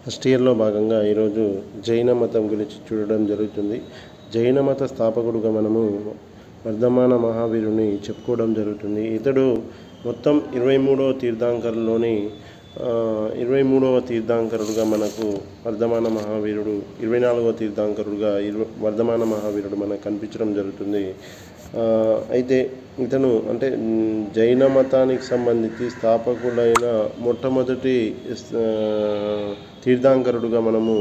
first ఇయర్లో భాగంగా ఈరోజు జైన మతం గురించి చూడడం జరుగుతుంది జైన మత స్థాపకుడుగా మనము వర్ధమాన మహావీరుని చెప్పుకోవడం జరుగుతుంది ఇతడు మొత్తం ఇరవై మూడవ తీర్థంకరులోని ఇరవై మూడవ తీర్థంకరుడుగా మనకు వర్ధమాన మహావీరుడు ఇరవై నాలుగవ తీర్థంకరుడుగా ఇరవై వర్ధమాన మహావీరుడు మనకు కనిపించడం జరుగుతుంది ఆ, అయితే ఇతను అంటే మ్, జైన మతానికి సంబంధించి స్థాపకుడైన మొట్టమొదటి ఆ, తీర్థంకరుడుగా మనము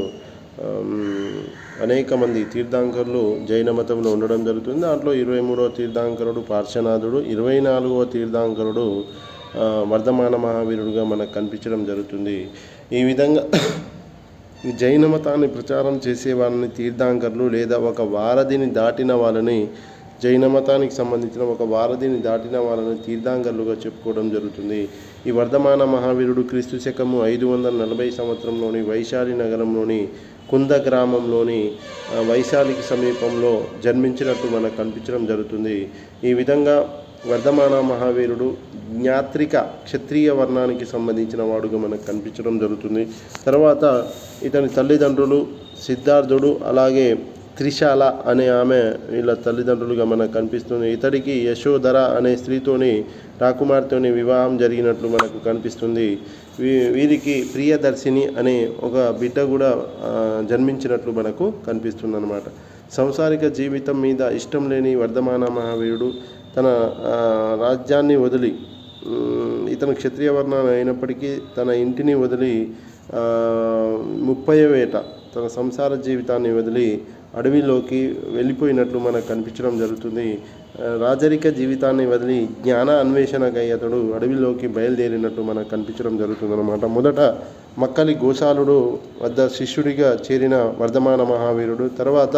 ఆమ్, అనేక మంది తీర్థంకరులు జైన మతంలో ఉండడం జరుగుతుంది దాంట్లో ఇరవై మూడవ తీర్థంకరుడు పార్శ్వనాథుడు ఇరవై నాలుగవ తీర్థంకరుడు ఆ, వర్ధమాన మహావీరుడుగా మనకు కనిపించడం జరుగుతుంది ఈ విధంగా ఈ జైన మతాన్ని ప్రచారం చేసే వాళ్ళని తీర్థంకర్లు లేదా ఒక వారధిని దాటిన వాళ్ళని జైన మతానికి సంబంధించిన ఒక వారధిని దాటిన వాళ్ళని తీర్థంకర్లుగా చెప్పుకోవడం జరుగుతుంది ఈ వర్ధమాన మహావీరుడు క్రీస్తు శకము ఐదు వందల నలభై సంవత్సరంలోని వైశాలి నగరంలోని కుంద గ్రామంలోని ఆ, వైశాలికి సమీపంలో జన్మించినట్టు మనకు కనిపించడం జరుగుతుంది ఈ విధంగా వర్ధమాన మహావీరుడు జ్ఞాత్రిక క్షత్రియ వర్ణానికి సంబంధించిన వాడుగా మనకు కనిపించడం జరుగుతుంది తర్వాత ఇతని తల్లిదండ్రులు సిద్ధార్థుడు అలాగే త్రిశాల అనే ఆమె వీళ్ళ తల్లిదండ్రులుగా మనకు కనిపిస్తుంది ఇతడికి యశోధర అనే స్త్రీతోని రాకుమార్తెని వివాహం జరిగినట్లు మనకు కనిపిస్తుంది వీ వీరికి ప్రియదర్శిని అనే ఒక బిడ్డ కూడా ఆ, జన్మించినట్లు మనకు కనిపిస్తుంది అనమాట సంసారిక జీవితం మీద ఇష్టం లేని వర్ధమాన మహావీరుడు తన ఆ, రాజ్యాన్ని వదిలి ఉమ్, ఇతను క్షత్రియ వర్ణాన్ని అయినప్పటికీ తన ఇంటిని వదిలి ఆ, ముప్పై వేట తన సంసార జీవితాన్ని వదిలి అడవిలోకి వెళ్ళిపోయినట్లు మనకు కనిపించడం జరుగుతుంది ఆ, రాజరిక జీవితాన్ని వదిలి జ్ఞాన అన్వేషణకై అతడు అడవిలోకి బయలుదేరినట్టు మనకు కనిపించడం జరుగుతుంది అనమాట మొదట మక్కలి గోశాలుడు వద్ద శిష్యుడిగా చేరిన వర్ధమాన మహావీరుడు తర్వాత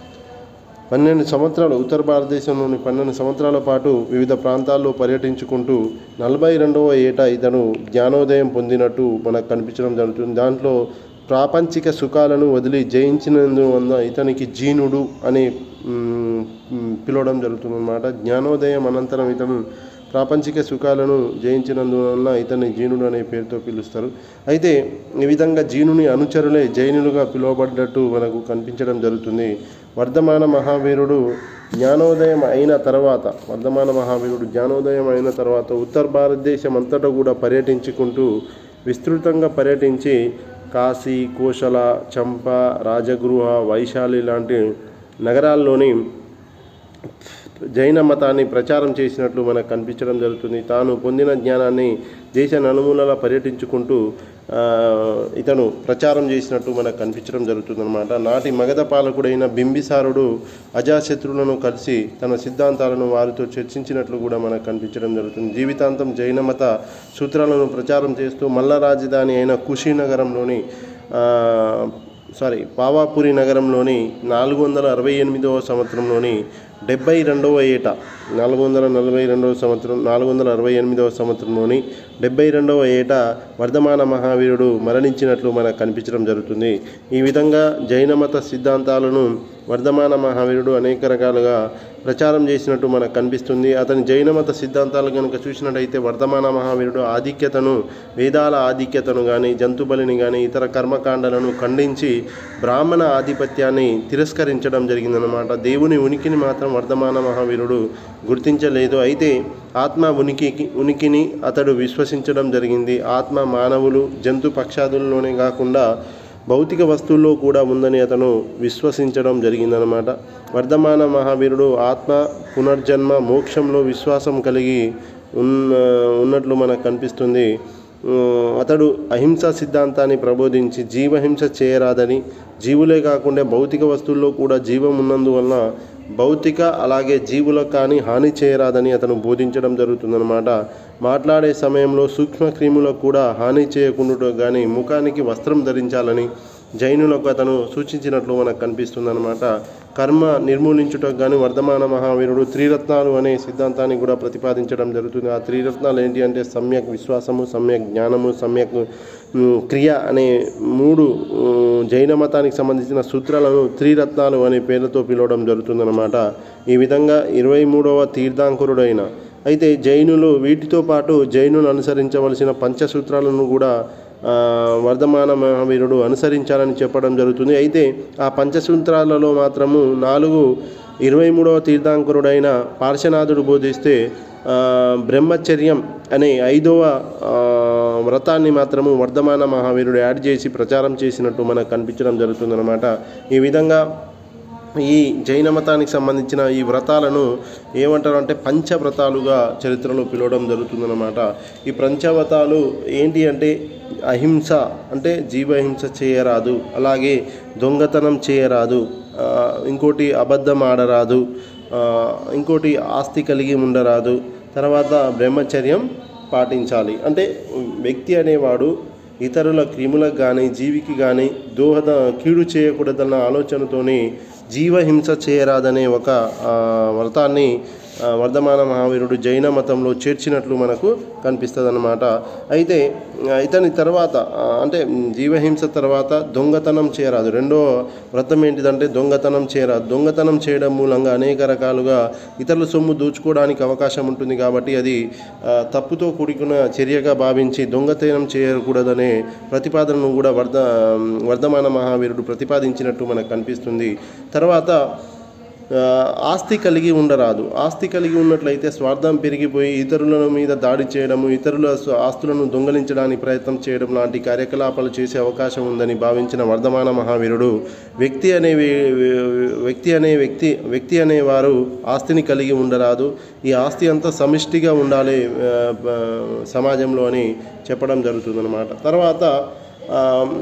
పన్నెండు సంవత్సరాలు ఉత్తర భారతదేశంలోని పన్నెండు సంవత్సరాల పాటు వివిధ ప్రాంతాల్లో పర్యటించుకుంటూ నలభై రెండవ ఏట ఇతను జ్ఞానోదయం పొందినట్టు మనకు కనిపించడం జరుగుతుంది దాంట్లో ప్రాపంచిక సుఖాలను వదిలి జయించినందువల్ల ఇతనికి జీనుడు అని మ్, మ్, పిలవడం జరుగుతుందన్నమాట జ్ఞానోదయం అనంతరం ఇతను ప్రాపంచిక సుఖాలను జయించినందువలన ఇతన్ని జీనుడు అనే పేరుతో పిలుస్తారు అయితే ఈ విధంగా జీనుని అనుచరులే జైనులుగా పిలువబడ్డట్టు మనకు కనిపించడం జరుగుతుంది వర్ధమాన మహావీరుడు జ్ఞానోదయం అయిన తర్వాత వర్ధమాన మహావీరుడు జ్ఞానోదయం అయిన తర్వాత ఉత్తర భారతదేశం అంతటా కూడా పర్యటించుకుంటూ విస్తృతంగా పర్యటించి కాశీ కోశల చంప రాజగృహ వైశాలి లాంటి నగరాల్లోని జైన మతాన్ని ప్రచారం చేసినట్లు మనకు కనిపించడం జరుగుతుంది తాను పొందిన జ్ఞానాన్ని దేశ నలుమూలలా పర్యటించుకుంటూ ఆ, ఇతను ప్రచారం చేసినట్టు మనకు కనిపించడం జరుగుతుందన్నమాట నాటి మగధ పాలకుడైన బింబిసారుడు అజాశత్రులను కలిసి తన సిద్ధాంతాలను వారితో చర్చించినట్లు కూడా మనకు కనిపించడం జరుగుతుంది జీవితాంతం జైన మత సూత్రాలను ప్రచారం చేస్తూ మల్ల రాజధాని అయిన కుషీనగరంలోని ఆ, సారీ పావాపురి నగరంలోని నాలుగు వందల అరవై ఎనిమిదవ సంవత్సరంలోని డెబ్బై రెండవ ఏట నాలుగు వందల నలభై రెండవ సంవత్సరం నాలుగు వందల అరవై ఎనిమిదవ సంవత్సరంలోని డెబ్బై రెండవ ఏట వర్ధమాన మహావీరుడు మరణించినట్లు మనకు కనిపించడం జరుగుతుంది ఈ విధంగా జైన మత సిద్ధాంతాలను వర్ధమాన మహావీరుడు అనేక రకాలుగా ప్రచారం చేసినట్టు మనకు కనిపిస్తుంది అతని జైన మత సిద్ధాంతాలు కనుక చూసినట్టయితే వర్ధమాన మహావీరుడు ఆధిక్యతను వేదాల ఆధిక్యతను కానీ జంతుబలిని కానీ ఇతర కర్మకాండలను ఖండించి బ్రాహ్మణ ఆధిపత్యాన్ని తిరస్కరించడం జరిగిందనమాట దేవుని ఉనికిని మాత్రం వర్ధమాన మహావీరుడు గుర్తించలేదు అయితే ఆత్మ ఉనికికి ఉనికిని అతడు విశ్వసించడం జరిగింది ఆత్మ మానవులు జంతు పక్షాదుల్లోనే కాకుండా భౌతిక వస్తువుల్లో కూడా ఉందని అతను విశ్వసించడం జరిగిందనమాట వర్ధమాన మహావీరుడు ఆత్మ పునర్జన్మ మోక్షంలో విశ్వాసం కలిగి ఉన్న ఉన్నట్లు మనకు కనిపిస్తుంది ఉమ్, అతడు అహింసా సిద్ధాంతాన్ని ప్రబోధించి జీవహింస చేయరాదని జీవులే కాకుండా భౌతిక వస్తువుల్లో కూడా జీవం ఉన్నందువలన భౌతిక అలాగే జీవులకు కానీ హాని చేయరాదని అతను బోధించడం జరుగుతుందన్నమాట మాట్లాడే సమయంలో సూక్ష్మ క్రిములకు కూడా హాని చేయకుండా కానీ ముఖానికి వస్త్రం ధరించాలని జైనులకు అతను సూచించినట్లు మనకు కనిపిస్తుందన్నమాట కర్మ నిర్మూలించుటకు కానీ వర్ధమాన మహావీరుడు త్రిరత్నాలు అనే సిద్ధాంతాన్ని కూడా ప్రతిపాదించడం జరుగుతుంది ఆ త్రిరత్నాలు ఏంటి అంటే సమ్యక్ విశ్వాసము సమ్యక్ జ్ఞానము సమ్యక్ ఉమ్, క్రియ అనే మూడు ఉమ్, జైన మతానికి సంబంధించిన సూత్రాలను త్రిరత్నాలు అనే పేర్లతో పిలవడం జరుగుతుందన్నమాట ఈ విధంగా ఇరవై మూడవ తీర్థాంకురుడైన అయితే జైనులు వీటితో పాటు జైనులు అనుసరించవలసిన పంచసూత్రాలను కూడా ఆ, వర్ధమాన మహావీరుడు అనుసరించాలని చెప్పడం జరుగుతుంది అయితే ఆ పంచసూత్రాలలో మాత్రము నాలుగు ఇరవై మూడవ తీర్థాంకరుడైన పార్శ్వనాథుడు బోధిస్తే ఆ, బ్రహ్మచర్యం అనే ఐదవ ఆ, వ్రతాన్ని మాత్రము వర్ధమాన మహావీరుడు యాడ్ చేసి ప్రచారం చేసినట్టు మనకు కనిపించడం జరుగుతుందన్నమాట ఈ విధంగా ఈ జైన మతానికి సంబంధించిన ఈ వ్రతాలను ఏమంటారు అంటే పంచవ్రతాలుగా చరిత్రలో పిలవడం జరుగుతుందన్నమాట ఈ పంచవ్రతాలు ఏంటి అంటే అహింస అంటే జీవహింస చేయరాదు అలాగే దొంగతనం చేయరాదు ఆ, ఇంకోటి అబద్ధం ఆడరాదు ఆ, ఇంకోటి ఆస్తి కలిగి ఉండరాదు తర్వాత బ్రహ్మచర్యం పాటించాలి అంటే వ్యక్తి అనేవాడు ఇతరుల క్రిములకు కానీ జీవికి కానీ దోహద కీడు చేయకూడదన్న ఆలోచనతోని జీవహింస చేయరాదనే ఒక ఆ, వ్రతాన్ని ఆ, వర్ధమాన మహావీరుడు జైన మతంలో చేర్చినట్లు మనకు కనిపిస్తుంది అన్నమాట అయితే ఆ, ఇతని తర్వాత ఆ, అంటే మ్, జీవహింస తర్వాత దొంగతనం చేయరాదు రెండో వ్రతం ఏంటిదంటే దొంగతనం చేయరాదు దొంగతనం చేయడం మూలంగా అనేక రకాలుగా ఇతరుల సొమ్ము దోచుకోవడానికి అవకాశం ఉంటుంది కాబట్టి అది ఆ, తప్పుతో కూడుకున్న చర్యగా భావించి దొంగతనం చేయకూడదనే ప్రతిపాదనను కూడా వర్ధ వర్ధమాన మహావీరుడు ప్రతిపాదించినట్టు మనకు కనిపిస్తుంది తర్వాత ఆ, ఆస్తి కలిగి ఉండరాదు ఆస్తి కలిగి ఉన్నట్లయితే స్వార్థం పెరిగిపోయి ఇతరుల మీద దాడి చేయడము ఇతరుల స్వ- ఆస్తులను దొంగలించడానికి ప్రయత్నం చేయడం లాంటి కార్యకలాపాలు చేసే అవకాశం ఉందని భావించిన వర్ధమాన మహావీరుడు వ్యక్తి అనే వే- వే- వ్యక్తి అనే వ్యక్తి వ్యక్తి అనేవారు ఆస్తిని కలిగి ఉండరాదు ఈ ఆస్తి అంతా సమిష్టిగా ఉండాలి ఆ, ఆ, సమాజంలో అని చెప్పడం జరుగుతుందన్నమాట తర్వాత ఆ,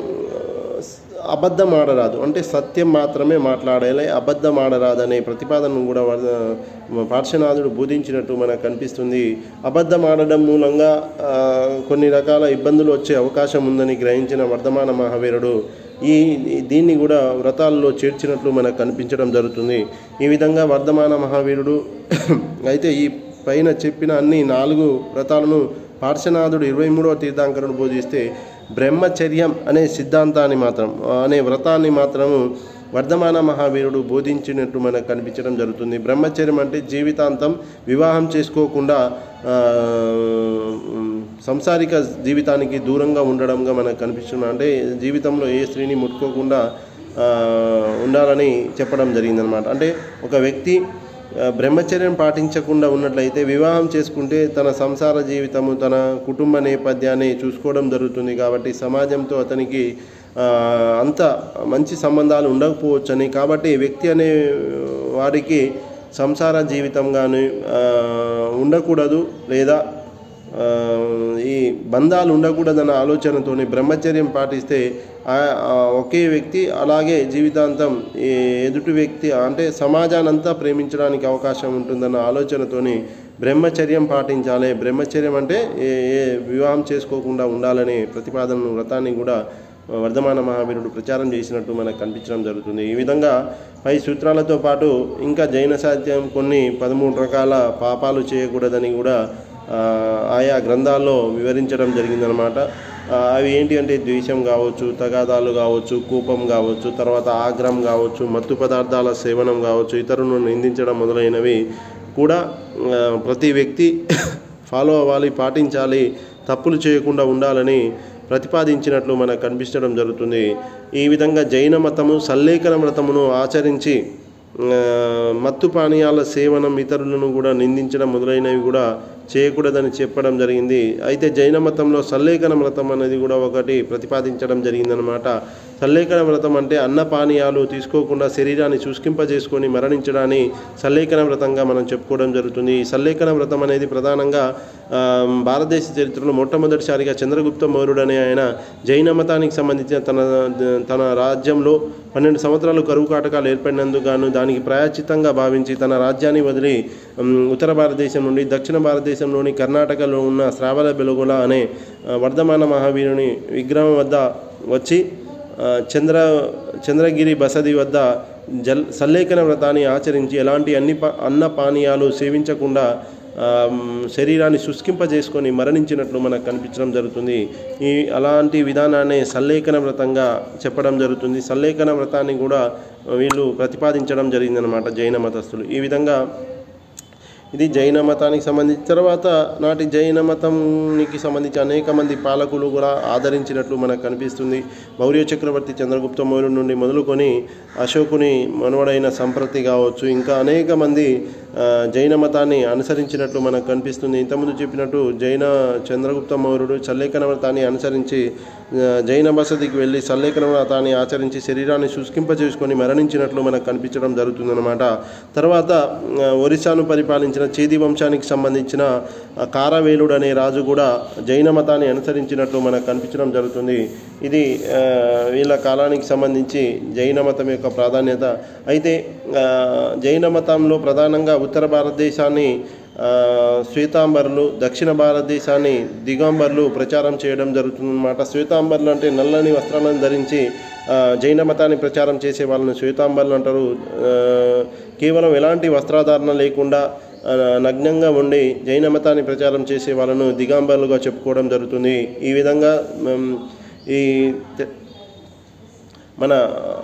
అబద్ధం ఆడరాదు అంటే సత్యం మాత్రమే మాట్లాడాలి అబద్ధం ఆడరాదు అనే ప్రతిపాదనను కూడా వర్ధ- పార్శ్వనాథుడు బోధించినట్టు మనకు కనిపిస్తుంది అబద్ధం ఆడడం మూలంగా ఆ, కొన్ని రకాల ఇబ్బందులు వచ్చే అవకాశం ఉందని గ్రహించిన వర్ధమాన మహావీరుడు ఈ ఈ- దీన్ని కూడా వ్రతాల్లో చేర్చినట్లు మనకు కనిపించడం జరుగుతుంది ఈ విధంగా వర్ధమాన మహావీరుడు అయితే ఈ పైన చెప్పిన అన్ని నాలుగు వ్రతాలను పార్శ్వనాథుడు ఇరవై మూడవ తీర్థాంకరుడు బోధిస్తే బ్రహ్మచర్యం అనే సిద్ధాంతాన్ని మాత్రం అనే వ్రతాన్ని మాత్రము వర్ధమాన మహావీరుడు బోధించినట్టు మనకు కనిపించడం జరుగుతుంది బ్రహ్మచర్యం అంటే జీవితాంతం వివాహం చేసుకోకుండా ఆ, సంసారిక జీవితానికి దూరంగా ఉండడంగా మనకు కనిపిస్తుంది అంటే జీవితంలో ఏ స్త్రీని ముట్టుకోకుండా ఆ, ఉండాలని చెప్పడం జరిగిందనమాట అంటే ఒక వ్యక్తి ఆ, బ్రహ్మచర్యం పాటించకుండా ఉన్నట్లయితే వివాహం చేసుకుంటే తన సంసార జీవితము తన కుటుంబ నేపథ్యాన్ని చూసుకోవడం జరుగుతుంది కాబట్టి సమాజంతో అతనికి ఆ, అంత మంచి సంబంధాలు ఉండకపోవచ్చని కాబట్టి వ్యక్తి అనే వారికి సంసార జీవితం కానీ ఉండకూడదు లేదా ఆ, ఈ బంధాలు ఉండకూడదన్న ఆలోచనతోని బ్రహ్మచర్యం పాటిస్తే ఆ- ఆ ఒకే వ్యక్తి అలాగే జీవితాంతం ఈ ఎదుటి వ్యక్తి అంటే సమాజానంతా ప్రేమించడానికి అవకాశం ఉంటుందన్న ఆలోచనతోని బ్రహ్మచర్యం పాటించాలి బ్రహ్మచర్యం అంటే ఏ ఏ వివాహం చేసుకోకుండా ఉండాలనే ప్రతిపాదన వ్రతాన్ని కూడా వర్ధమాన మహావీరుడు ప్రచారం చేసినట్టు మనకు కనిపించడం జరుగుతుంది ఈ విధంగా పై సూత్రాలతో పాటు ఇంకా జైన సాహిత్యం కొన్ని పదమూడు రకాల పాపాలు చేయకూడదని కూడా ఆ, ఆయా గ్రంథాల్లో వివరించడం జరిగిందనమాట ఆ, అవి ఏంటి అంటే ద్వేషం కావచ్చు తగాదాలు కావచ్చు కోపం కావచ్చు తర్వాత ఆగ్రహం కావచ్చు మత్తు పదార్థాల సేవనం కావచ్చు ఇతరులను నిందించడం మొదలైనవి కూడా ఆ, ప్రతి వ్యక్తి ఫాలో అవ్వాలి పాటించాలి తప్పులు చేయకుండా ఉండాలని ప్రతిపాదించినట్లు మనకు కనిపించడం జరుగుతుంది ఈ విధంగా జైన మతము సల్లేఖన వ్రతమును ఆచరించి ఆ, మత్తు పానీయాల సేవనం ఇతరులను కూడా నిందించడం మొదలైనవి కూడా చేయకూడదని చెప్పడం జరిగింది అయితే జైన మతంలో సల్లేఖన వ్రతం అనేది కూడా ఒకటి ప్రతిపాదించడం జరిగిందనమాట సల్లేఖన వ్రతం అంటే అన్న పానీయాలు తీసుకోకుండా శరీరాన్ని శుష్కింపజేసుకొని మరణించడాన్ని సల్లేఖన వ్రతంగా మనం చెప్పుకోవడం జరుగుతుంది ఈ సల్లేఖన వ్రతం అనేది ప్రధానంగా ఆ, భారతదేశ చరిత్రలో మొట్టమొదటిసారిగా చంద్రగుప్త మౌర్యుడు అనే ఆయన జైన మతానికి సంబంధించిన తన తన రాజ్యంలో పన్నెండు సంవత్సరాలు కరువు కాటకాలు ఏర్పడినందుకు గాను దానికి ప్రాయచితంగా భావించి తన రాజ్యాన్ని వదిలి ఉమ్, ఉత్తర భారతదేశం నుండి దక్షిణ భారతదేశంలోని కర్ణాటకలో ఉన్న శ్రావణ బెలుగుల అనే ఆ, వర్ధమాన మహావీరుని విగ్రహం వద్ద వచ్చి ఆ, చంద్ర చంద్రగిరి బసది వద్ద జల్ సల్లేఖన వ్రతాన్ని ఆచరించి ఎలాంటి అన్ని పా అన్న పానీయాలు సేవించకుండా ఆ, మ్, శరీరాన్ని శుష్కింపజేసుకొని మరణించినట్లు మనకు కనిపించడం జరుగుతుంది ఈ అలాంటి విధానాన్ని సల్లేఖన వ్రతంగా చెప్పడం జరుగుతుంది సల్లేఖన వ్రతాన్ని కూడా వీళ్ళు ప్రతిపాదించడం జరిగిందనమాట జైన మతస్థులు ఈ విధంగా ఇది జైన మతానికి సంబంధించి తర్వాత నాటి జైన మతానికి సంబంధించి అనేక మంది పాలకులు కూడా ఆదరించినట్లు మనకు కనిపిస్తుంది మౌర్య చక్రవర్తి చంద్రగుప్త మౌర్యుడి నుండి మొదలుకొని అశోకుని మనవడైన సంప్రతి కావచ్చు ఇంకా అనేక మంది ఆ, జైన మతాన్ని అనుసరించినట్లు మనకు కనిపిస్తుంది ఇంతకుముందు చెప్పినట్టు జైన చంద్రగుప్త మౌర్యుడు చల్లేఖన వ్రతాన్ని అనుసరించి ఆ, జైన బసతికి వెళ్ళి సల్లేఖన వ్రతాన్ని ఆచరించి శరీరాన్ని శుష్కింప చేసుకొని మరణించినట్లు మనకు కనిపించడం జరుగుతుందన్నమాట తర్వాత ఆ, ఒరిస్సాను పరిపాలించిన చేది వంశానికి సంబంధించిన ఆ, కారవేలుడు అనే రాజు కూడా జైన మతాన్ని అనుసరించినట్లు మనకు కనిపించడం జరుగుతుంది ఇది ఆ, వీళ్ళ కాలానికి సంబంధించి జైన మతం యొక్క ప్రాధాన్యత అయితే ఆ, జైన మతంలో ప్రధానంగా ఉత్తర భారతదేశాన్ని ఆ, శ్వేతాంబరులు దక్షిణ భారతదేశాన్ని దిగంబర్లు ప్రచారం చేయడం జరుగుతుందన్నమాట శ్వేతాంబర్లు అంటే నల్లని వస్త్రాలను ధరించి ఆ, జైన మతాన్ని ప్రచారం చేసే వాళ్ళని శ్వేతాంబర్లు అంటారు ఆ, కేవలం ఎలాంటి వస్త్రాధారణ లేకుండా ఆ, నగ్నంగా ఉండి జైన మతాన్ని ప్రచారం చేసే వాళ్ళను దిగాంబర్లుగా చెప్పుకోవడం జరుగుతుంది ఈ విధంగా మ్, ఈ తె- మన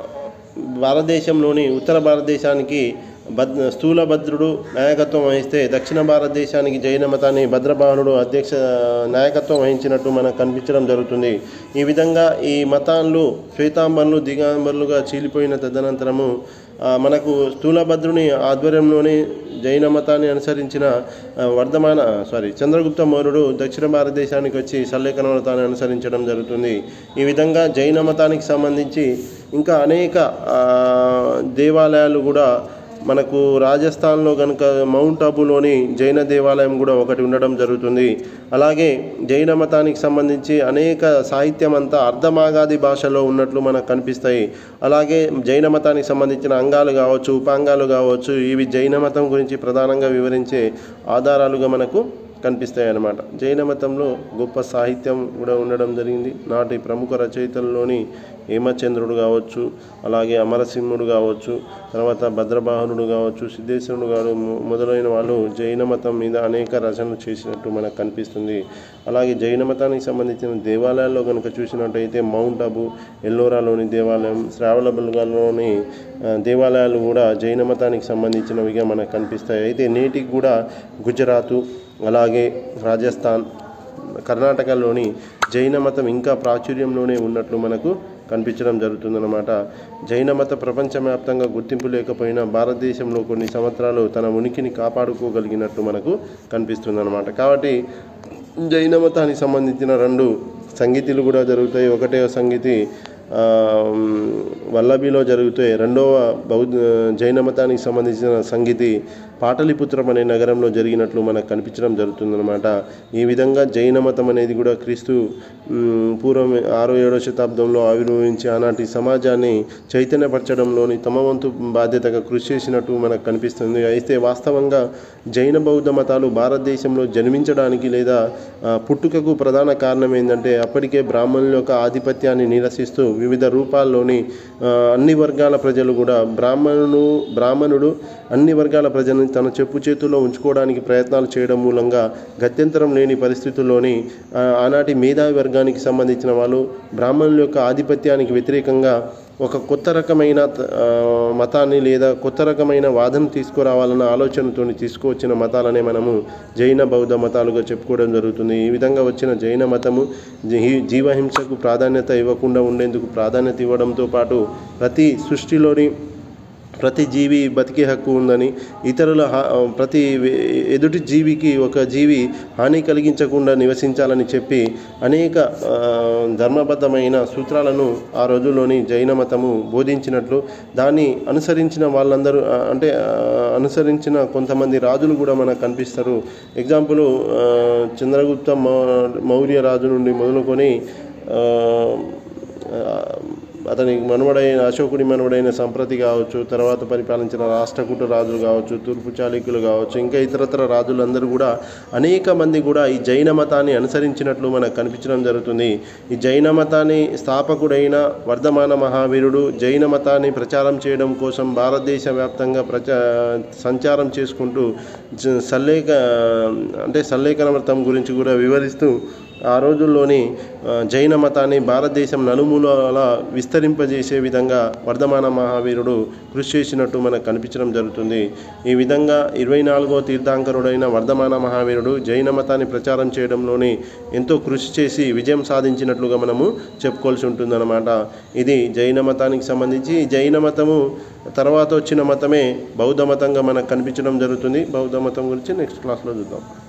భారతదేశంలోని ఉత్తర భారతదేశానికి భద్ స్థూలభద్రుడు నాయకత్వం వహిస్తే దక్షిణ భారతదేశానికి జైన మతాన్ని భద్రబాహునుడు అధ్యక్ష నాయకత్వం వహించినట్టు మనకు కనిపించడం జరుగుతుంది ఈ విధంగా ఈ మతాలు శ్వేతాంబర్లు దిగాంబర్లుగా చీలిపోయిన తదనంతరము ఆ, మనకు స్థూలభద్రుని ఆధ్వర్యంలోని జైన మతాన్ని అనుసరించిన ఆ, వర్ధమాన సారీ చంద్రగుప్త మౌర్యుడు దక్షిణ భారతదేశానికి వచ్చి సల్లేఖన మతాన్ని అనుసరించడం జరుగుతుంది ఈ విధంగా జైన మతానికి సంబంధించి ఇంకా అనేక ఆ, దేవాలయాలు కూడా మనకు రాజస్థాన్లో కనుక మౌంట్ అబులోని జైన దేవాలయం కూడా ఒకటి ఉండడం జరుగుతుంది అలాగే జైన మతానికి సంబంధించి అనేక సాహిత్యం అంతా అర్ధమాగాది భాషలో ఉన్నట్లు మనకు కనిపిస్తాయి అలాగే జైన మతానికి సంబంధించిన అంగాలు కావచ్చు ఉపాంగాలు కావచ్చు ఇవి జైన మతం గురించి ప్రధానంగా వివరించే ఆధారాలుగా మనకు కనిపిస్తాయి అన్నమాట జైన మతంలో గొప్ప సాహిత్యం కూడా ఉండడం జరిగింది నాటి ప్రముఖ రచయితల్లోని హేమచంద్రుడు కావచ్చు అలాగే అమరసింహుడు కావచ్చు తర్వాత భద్రబాహనుడు కావచ్చు సిద్ధేశ్వరుడు గారు మొ- మొదలైన వాళ్ళు జైన మతం మీద అనేక రచనలు చేసినట్టు మనకు కనిపిస్తుంది అలాగే జైన మతానికి సంబంధించిన దేవాలయాల్లో కనుక చూసినట్టయితే మౌంట్ అబు ఎల్లోరాలోని దేవాలయం శ్రావణబెల్గాలోని ఆ, దేవాలయాలు కూడా జైన మతానికి సంబంధించినవిగా మనకు కనిపిస్తాయి అయితే నేటికి కూడా గుజరాతు అలాగే రాజస్థాన్ కర్ణాటకలోని జైన మతం ఇంకా ప్రాచుర్యంలోనే ఉన్నట్లు మనకు కనిపించడం జరుగుతుందన్నమాట జైన మత ప్రపంచవ్యాప్తంగా గుర్తింపు లేకపోయినా భారతదేశంలో కొన్ని సంవత్సరాలు తన ఉనికిని కాపాడుకోగలిగినట్టు మనకు కనిపిస్తుందన్నమాట కాబట్టి జైన మతానికి సంబంధించిన రెండు సంగీతులు కూడా జరుగుతాయి ఒకటే సంగీతి ఆ, వల్లభిలో జరిగితే రెండవ బౌద్ధ జైన మతానికి సంబంధించిన సంగీతి పాటలిపుత్రం అనే నగరంలో జరిగినట్లు మనకు కనిపించడం జరుగుతుందన్నమాట ఈ విధంగా జైన మతం అనేది కూడా క్రీస్తు మ్, పూర్వం ఆరో ఏడో శతాబ్దంలో ఆవిర్భవించి ఆనాటి సమాజాన్ని చైతన్యపరచడంలోని తమ వంతు బాధ్యతగా కృషి చేసినట్టు మనకు కనిపిస్తుంది అయితే వాస్తవంగా జైన బౌద్ధ మతాలు భారతదేశంలో జన్మించడానికి లేదా ఆ, పుట్టుకకు ప్రధాన కారణం ఏంటంటే అప్పటికే బ్రాహ్మణుల యొక్క ఆధిపత్యాన్ని నిరసిస్తూ వివిధ రూపాల్లోని ఆ, అన్ని వర్గాల ప్రజలు కూడా బ్రాహ్మణుడు బ్రాహ్మణుడు అన్ని వర్గాల ప్రజలను తన చెప్పు చేతుల్లో ఉంచుకోవడానికి ప్రయత్నాలు చేయడం మూలంగా గత్యంతరం లేని పరిస్థితుల్లోని ఆ, ఆనాటి మేధావి వర్గానికి సంబంధించిన వాళ్ళు బ్రాహ్మణుల యొక్క ఆధిపత్యానికి వ్యతిరేకంగా ఒక కొత్త రకమైన ఆ, మతాన్ని లేదా కొత్త రకమైన వాదన తీసుకురావాలన్న ఆలోచనతో తీసుకువచ్చిన మతాలనే మనము జైన బౌద్ధ మతాలుగా చెప్పుకోవడం జరుగుతుంది ఈ విధంగా వచ్చిన జైన మతము జీ- జీవహింసకు ప్రాధాన్యత ఇవ్వకుండా ఉండేందుకు ప్రాధాన్యత ఇవ్వడంతో పాటు ప్రతి సృష్టిలోని ప్రతి జీవి బతికే హక్కు ఉందని ఇతరుల హా- ప్రతి వే- ఎదుటి జీవికి ఒక జీవి హాని కలిగించకుండా నివసించాలని చెప్పి అనేక ఆ, ధర్మబద్ధమైన సూత్రాలను ఆ రోజుల్లోని జైన మతము బోధించినట్లు దాన్ని అనుసరించిన వాళ్ళందరూ ఆ, అంటే ఆ, అనుసరించిన కొంతమంది రాజులు కూడా మనకు కనిపిస్తారు ఎగ్జాంపుల్ ఆ, చంద్రగుప్త మౌ- మౌర్య రాజు నుండి మొదలుకొని ఆ, ఆ, అతని మనుమడైన అశోకుడి మనుమడైన సంప్రతి కావచ్చు తర్వాత పరిపాలించిన రాష్ట్రకూట రాజులు కావచ్చు తూర్పు చాళుక్యులు కావచ్చు ఇంకా ఇతరతర రాజులందరూ కూడా అనేక మంది కూడా ఈ జైన మతాన్ని అనుసరించినట్లు మనకు కనిపించడం జరుగుతుంది ఈ జైన మతాన్ని స్థాపకుడైన వర్ధమాన మహావీరుడు జైన మతాన్ని ప్రచారం చేయడం కోసం భారతదేశ వ్యాప్తంగా ప్రచా సంచారం చేసుకుంటూ జ- సల్లేఖ అంటే సల్లేఖన వ్రతం గురించి కూడా వివరిస్తూ ఆ రోజుల్లోని ఆ, జైన మతాన్ని భారతదేశం నలుమూలలా విస్తరింపజేసే విధంగా వర్ధమాన మహావీరుడు కృషి చేసినట్టు మనకు కనిపించడం జరుగుతుంది ఈ విధంగా ఇరవై నాలుగో తీర్థాంకరుడైన వర్ధమాన మహావీరుడు జైన మతాన్ని ప్రచారం చేయడంలోని ఎంతో కృషి చేసి విజయం సాధించినట్లుగా మనము చెప్పుకోవాల్సి ఉంటుందన్నమాట ఇది జైన మతానికి సంబంధించి ఈ జైన మతము తర్వాత వచ్చిన మతమే బౌద్ధ మతంగా మనకు కనిపించడం జరుగుతుంది బౌద్ధ మతం గురించి నెక్స్ట్ క్లాస్లో చూద్దాం